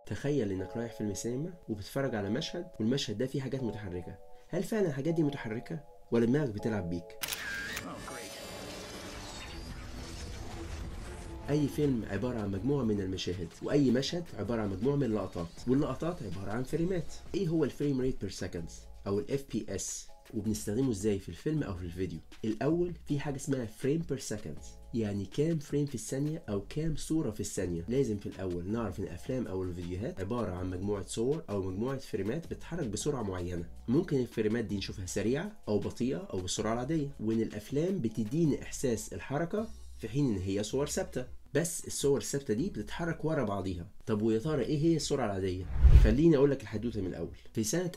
تخيل انك رايح فيلم سينما وبتتفرج على مشهد والمشهد ده فيه حاجات متحركة هل فعلا الحاجات دي متحركة ولا دماغك بتلعب بيك اي فيلم عبارة عن مجموعة من المشاهد واي مشهد عبارة عن مجموعة من اللقطات واللقطات عبارة عن فريمات ايه هو الفريم ريت بير سكند او الاف بي اس وبنستخدمه ازاي في الفيلم او في الفيديو الاول في حاجه اسمها فريم بير سكند يعني كام فريم في الثانية أو كام صورة في الثانية لازم في الأول نعرف إن الأفلام أو الفيديوهات عبارة عن مجموعة صور أو مجموعة فريمات بتتحرك بسرعة معينة ممكن الفريمات دي نشوفها سريعة أو بطيئة أو بالسرعة العادية وإن الأفلام بتديني إحساس الحركة في حين إن هي صور ثابتة بس الصور الثابته دي بتتحرك ورا بعضيها طب ويا ترى ايه هي السرعه العاديه خليني اقول لك الحدوته من الاول في سنه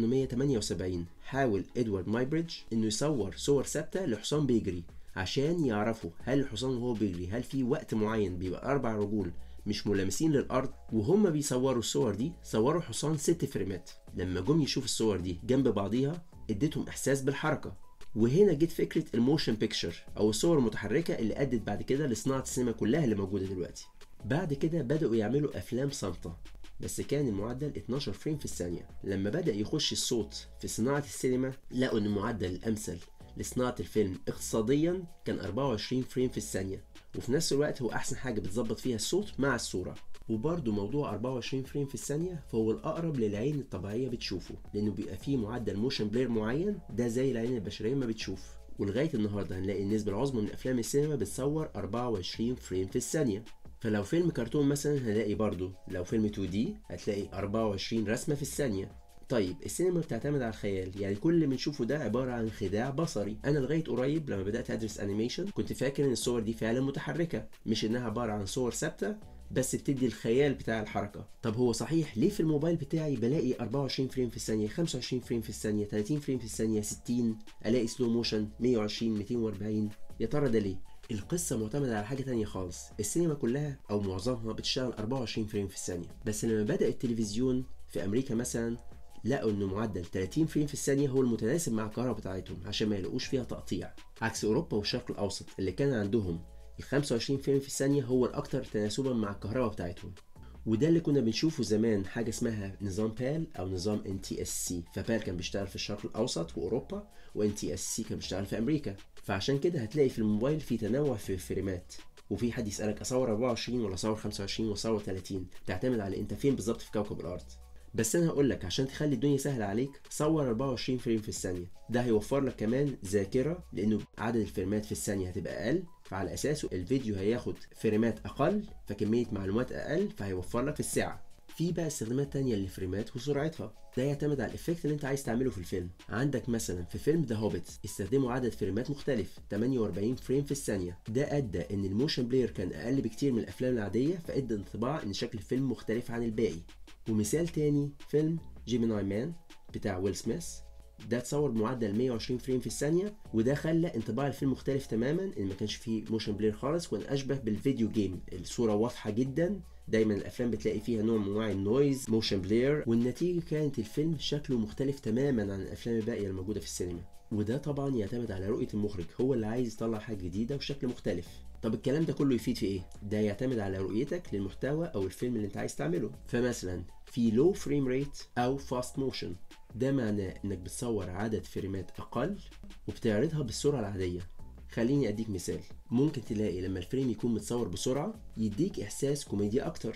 1878 حاول ادوارد مايبريدج انه يصور صور ثابته لحصان بيجري عشان يعرفوا هل الحصان وهو بيجري هل في وقت معين بيبقى اربع رجول مش ملامسين للارض وهم بيصوروا الصور دي صوروا حصان ست فريمات لما جم يشوفوا الصور دي جنب بعضيها اديتهم احساس بالحركه وهنا جت فكره الموشن بيكتشر او الصور المتحركه اللي ادت بعد كده لصناعه السينما كلها اللي موجوده دلوقتي بعد كده بداوا يعملوا افلام صامته بس كان المعدل 12 فريم في الثانيه لما بدا يخش الصوت في صناعه السينما لقوا ان المعدل الامثل لصناعه الفيلم اقتصاديا كان 24 فريم في الثانيه وفي نفس الوقت هو احسن حاجه بتظبط فيها الصوت مع الصوره وبرده موضوع 24 فريم في الثانية فهو الأقرب للعين الطبيعية بتشوفه لأنه بيبقى فيه معدل موشن بلير معين ده زي العين البشرية ما بتشوف ولغاية النهاردة هنلاقي النسبة العظمى من أفلام السينما بتصور 24 فريم في الثانية فلو فيلم كرتون مثلا هنلاقي برضه لو فيلم 2 دي هتلاقي 24 رسمة في الثانية طيب السينما بتعتمد على الخيال يعني كل اللي بنشوفه ده عباره عن خداع بصري انا لغايه قريب لما بدات ادرس انيميشن كنت فاكر ان الصور دي فعلا متحركه مش انها عباره عن صور ثابته بس بتدي الخيال بتاع الحركه طب هو صحيح ليه في الموبايل بتاعي بلاقي 24 فريم في الثانيه 25 فريم في الثانيه 30 فريم في الثانيه 60 الاقي سلو موشن 120 240 يا ترى ده ليه القصة معتمدة على حاجة تانية خالص السينما كلها أو معظمها بتشتغل 24 فريم في الثانية بس لما بدأ التلفزيون في أمريكا مثلا لقوا ان معدل 30 فريم في الثانيه هو المتناسب مع الكهرباء بتاعتهم عشان ما يلاقوش فيها تقطيع عكس اوروبا والشرق الاوسط اللي كان عندهم ال 25 فريم في الثانيه هو الاكثر تناسبا مع الكهرباء بتاعتهم وده اللي كنا بنشوفه زمان حاجه اسمها نظام بال او نظام ان تي اس سي فبال كان بيشتغل في الشرق الاوسط واوروبا وان تي اس سي كان بيشتغل في امريكا فعشان كده هتلاقي في الموبايل في تنوع في الفريمات وفي حد يسالك اصور 24 ولا اصور 25 ولا اصور 30 تعتمد على انت فين بالظبط في كوكب الارض بس انا هقول لك عشان تخلي الدنيا سهله عليك صور 24 فريم في الثانيه ده هيوفر لك كمان ذاكره لانه عدد الفريمات في الثانيه هتبقى اقل فعلى اساسه الفيديو هياخد فريمات اقل فكميه معلومات اقل فهيوفر لك في الساعه في بقى استخدامات تانية للفريمات وسرعتها ده يعتمد على الافكت اللي انت عايز تعمله في الفيلم عندك مثلا في فيلم ذا هوبيت استخدموا عدد فريمات مختلف 48 فريم في الثانية ده ادى ان الموشن بلاير كان اقل بكتير من الافلام العادية فادى انطباع ان شكل الفيلم مختلف عن الباقي ومثال تاني فيلم جيميناي مان بتاع ويل سميث ده اتصور بمعدل 120 فريم في الثانية وده خلى انطباع الفيلم مختلف تماما ان ما كانش فيه موشن بلاير خالص وكان اشبه بالفيديو جيم الصورة واضحة جدا دايما الافلام بتلاقي فيها نوع من انواع النويز موشن بلاير والنتيجة كانت الفيلم شكله مختلف تماما عن الافلام الباقية الموجودة في السينما وده طبعا يعتمد على رؤية المخرج هو اللي عايز يطلع حاجة جديدة وشكل مختلف طب الكلام ده كله يفيد في ايه؟ ده يعتمد على رؤيتك للمحتوى او الفيلم اللي انت عايز تعمله فمثلا في لو فريم ريت او فاست موشن ده معناه انك بتصور عدد فريمات اقل وبتعرضها بالسرعه العاديه خليني اديك مثال ممكن تلاقي لما الفريم يكون متصور بسرعه يديك احساس كوميديا اكتر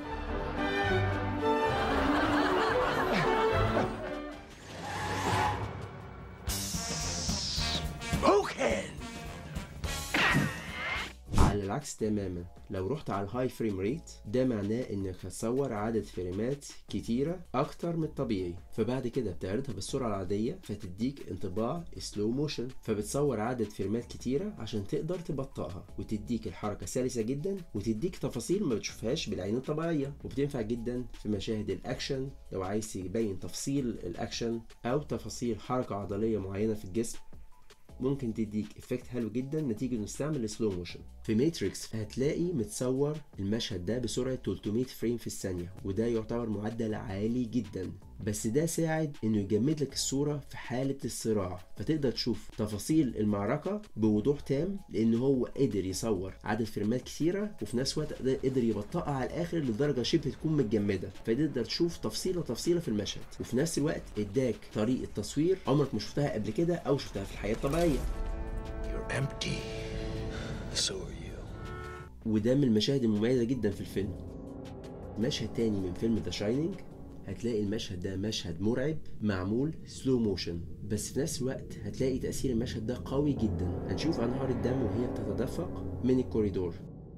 على العكس تماما لو رحت على الهاي فريم ريت ده معناه انك هتصور عدد فريمات كتيرة اكتر من الطبيعي فبعد كده بتعرضها بالسرعة العادية فتديك انطباع سلو موشن فبتصور عدد فريمات كتيرة عشان تقدر تبطئها وتديك الحركة سلسة جدا وتديك تفاصيل ما بتشوفهاش بالعين الطبيعية وبتنفع جدا في مشاهد الاكشن لو عايز تبين تفصيل الاكشن او تفاصيل حركة عضلية معينة في الجسم ممكن تديك افكت حلو جدا نتيجه نستعمل السلو موشن في ماتريكس هتلاقي متصور المشهد ده بسرعه 300 فريم في الثانيه وده يعتبر معدل عالي جدا بس ده ساعد انه يجمد لك الصورة في حالة الصراع فتقدر تشوف تفاصيل المعركة بوضوح تام لان هو قدر يصور عدد فريمات كثيرة وفي نفس الوقت قدر يبطئها على الاخر لدرجة شبه تكون متجمدة فتقدر تشوف تفصيلة تفصيلة في المشهد وفي نفس الوقت اداك طريقة تصوير عمرك ما شفتها قبل كده او شفتها في الحياة الطبيعية You're empty. So are you. وده من المشاهد المميزة جدا في الفيلم مشهد تاني من فيلم ذا شاينينج هتلاقي المشهد ده مشهد مرعب معمول سلو موشن بس في نفس الوقت هتلاقي تأثير المشهد ده قوي جدا هنشوف أنهار الدم وهي بتتدفق من الكوريدور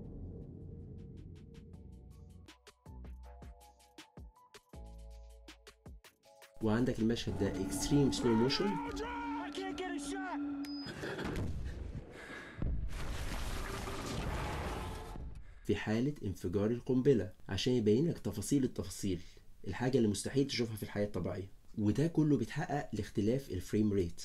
وعندك المشهد ده اكستريم سلو موشن I can't get a shot! في حالة انفجار القنبلة عشان يبين لك تفاصيل التفاصيل الحاجة اللي مستحيل تشوفها في الحياة الطبيعية وده كله بيتحقق لاختلاف الفريم ريت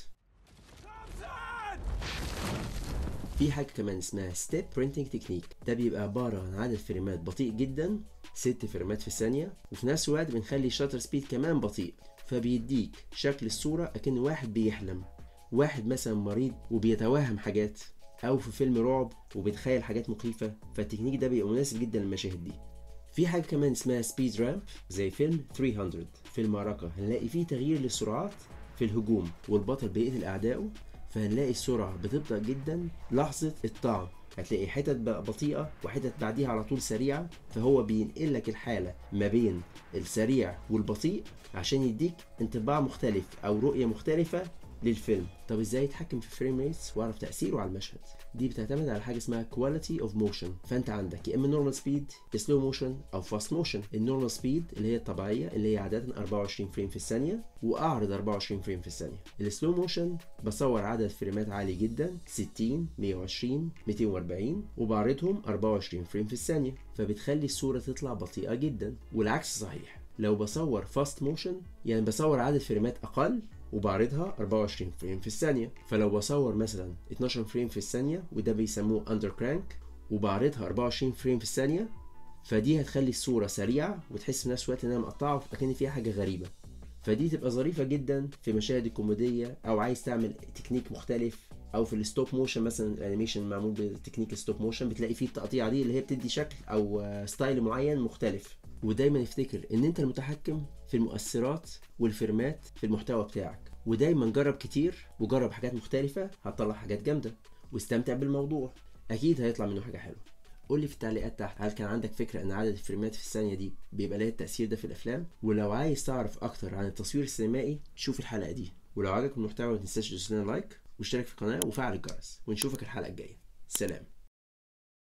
في حاجة كمان اسمها ستيب برينتنج تكنيك ده بيبقى عبارة عن عدد فريمات بطيء جدا ست فريمات في الثانية وفي نفس الوقت بنخلي الشاتر سبيد كمان بطيء فبيديك شكل الصورة أكن واحد بيحلم واحد مثلا مريض وبيتوهم حاجات أو في فيلم رعب وبيتخيل حاجات مخيفة فالتكنيك ده بيبقى مناسب جدا للمشاهد دي في حاجة كمان اسمها سبيد رامب زي فيلم 300 في المعركة هنلاقي فيه تغيير للسرعات في الهجوم والبطل بيقتل أعدائه فهنلاقي السرعة بتبطأ جدا لحظة الطعن هتلاقي حتت بقى بطيئة وحتت بعديها على طول سريعة فهو بينقل لك الحالة ما بين السريع والبطيء عشان يديك انطباع مختلف أو رؤية مختلفة للفيلم طب ازاي يتحكم في الفريم ريتس واعرف تاثيره على المشهد دي بتعتمد على حاجه اسمها كواليتي اوف موشن فانت عندك يا اما نورمال سبيد سلو موشن او فاست موشن النورمال سبيد اللي هي الطبيعيه اللي هي عاده 24 فريم في الثانيه واعرض 24 فريم في الثانيه السلو موشن بصور عدد فريمات عالي جدا 60 120 240 وبعرضهم 24 فريم في الثانيه فبتخلي الصوره تطلع بطيئه جدا والعكس صحيح لو بصور فاست موشن يعني بصور عدد فريمات اقل وبعرضها 24 فريم في الثانية فلو بصور مثلا 12 فريم في الثانية وده بيسموه اندر كرانك وبعرضها 24 فريم في الثانية فدي هتخلي الصورة سريعة وتحس في نفس الوقت انها مقطعة وكأن فيها حاجة غريبة فدي تبقى ظريفة جدا في مشاهد الكوميدية أو عايز تعمل تكنيك مختلف أو في الستوب موشن مثلا الأنيميشن معمول بتكنيك الستوب موشن بتلاقي فيه التقطيعة دي اللي هي بتدي شكل أو آه، ستايل معين مختلف ودايما افتكر ان انت المتحكم في المؤثرات والفرمات في المحتوى بتاعك ودايما جرب كتير وجرب حاجات مختلفة هتطلع حاجات جامدة واستمتع بالموضوع اكيد هيطلع منه حاجة حلوة قول لي في التعليقات تحت هل كان عندك فكرة ان عدد الفريمات في الثانية دي بيبقى لها التأثير ده في الافلام ولو عايز تعرف اكتر عن التصوير السينمائي شوف الحلقة دي ولو عجبك المحتوى ما تنساش تدوس لنا لايك واشترك في القناة وفعل الجرس ونشوفك الحلقة الجاية سلام